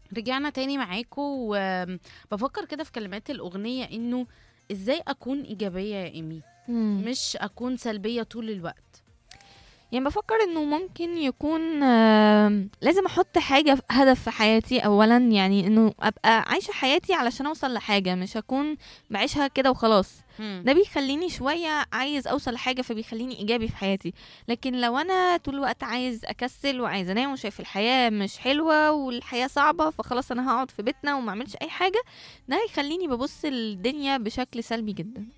رجعنا تاني معاكم وبفكر كده في كلمات الأغنية إنه إزاي أكون إيجابية يا إيمي مم. مش أكون سلبية طول الوقت يعني بفكر انه ممكن يكون آم، لازم احط حاجه في- هدف في حياتي اولا يعني انه ابقى عايشه حياتي علشان اوصل لحاجه مش اكون بعيشها كده وخلاص ده بيخليني شويه عايز اوصل لحاجه فبيخليني ايجابي في حياتي لكن لو انا طول الوقت عايز اكسل وعايز انام وشايف الحياه مش حلوه والحياه صعبه فخلاص انا هقعد في بيتنا وما اعملش اي حاجه ده هيخليني ببص الدنيا بشكل سلبي جدا